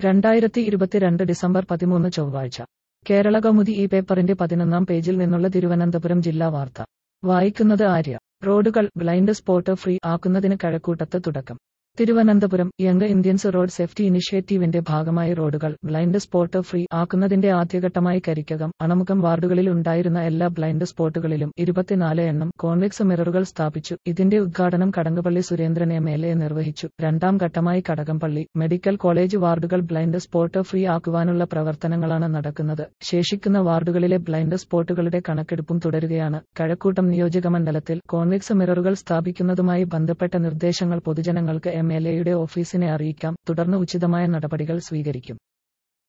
രണ്ടായിരത്തി ഇരുപത്തിരണ്ട് ഡിസംബർ പതിമൂന്ന് ചൊവ്വാഴ്ച കേരള കൗമുദി ഈ പേപ്പറിന്റെ പതിനൊന്നാം പേജിൽ നിന്നുള്ള തിരുവനന്തപുരം ജില്ലാ വാർത്ത വായിക്കുന്നത് ആര്യ റോഡുകൾ ബ്ലൈൻഡ് സ്പോട്ട് ഫ്രീ ആക്കുന്നതിന് കഴക്കൂട്ടത്ത് തുടക്കം Thiruvananthapuram young Indians road safety ഇനിഷ്യേറ്റീവിന്റെ ഭാഗമായി റോഡുകൾ ബ്ലൈൻഡ് സ്പോട്ട് ഫ്രീ ആക്കുന്നതിന്റെ ആദ്യഘട്ടമായി കരിക്കകം അണമുഖം വാർഡുകളിൽ ഉണ്ടായിരുന്ന എല്ലാ ബ്ലൈൻഡ് സ്പോട്ടുകളിലും ഇരുപത്തിനാല് എണ്ണം കോൺവെക്സ് മിററുകൾ സ്ഥാപിച്ചു ഇതിന്റെ ഉദ്ഘാടനം Kadakampally Surendran M L A നിർവഹിച്ചു രണ്ടാം ഘട്ടമായി കടകംപള്ളി മെഡിക്കൽ കോളേജ് വാർഡുകൾ ബ്ലൈൻഡ് സ്പോട്ട് ഫ്രീ ആക്കുവാനുള്ള പ്രവർത്തനങ്ങളാണ് നടക്കുന്നത് ശേഷിക്കുന്ന വാർഡുകളിലെ ബ്ലൈൻഡ് സ്പോട്ടുകളുടെ കണക്കെടുപ്പും തുടരുകയാണ് കഴക്കൂട്ടം നിയോജകമണ്ഡലത്തിൽ കോൺവെക്സ് മിററുകൾ സ്ഥാപിക്കുന്നതുമായി ബന്ധപ്പെട്ട നിർദ്ദേശങ്ങൾ പൊതുജനങ്ങൾക്ക് എം എൽ എയുടെ ഓഫീസിനെ അറിയിക്കാം തുടർന്ന് ഉചിതമായ നടപടികൾ സ്വീകരിക്കും